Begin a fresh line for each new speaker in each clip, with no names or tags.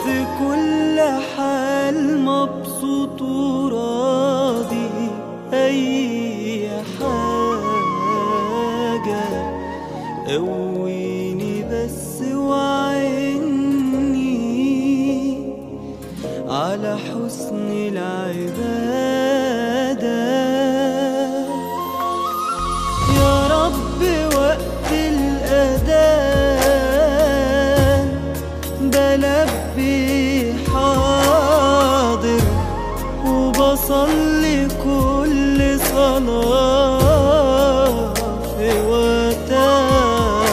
في كل حال مبسوط وراضي أي حاجة قويني بس وعيني على حسن العبادة يا رب وقت الأذان بلبي حاضر وبصلي كل صلاة في وقتها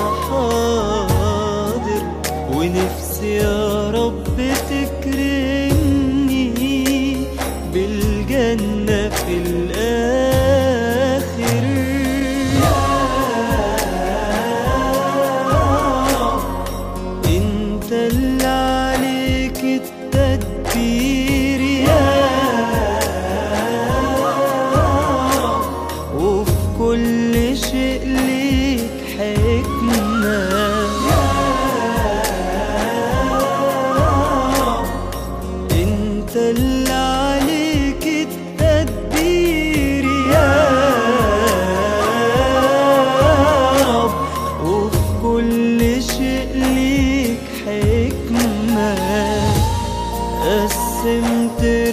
حاضر ونفسي يا رب تكرمني بالجنة في الآخر انت اللي عليك التدبير يا وفي كل شيء ليك حكمة انت اللي عليك التدبير يا رب وفي كل شيء ليك حكمة قسمت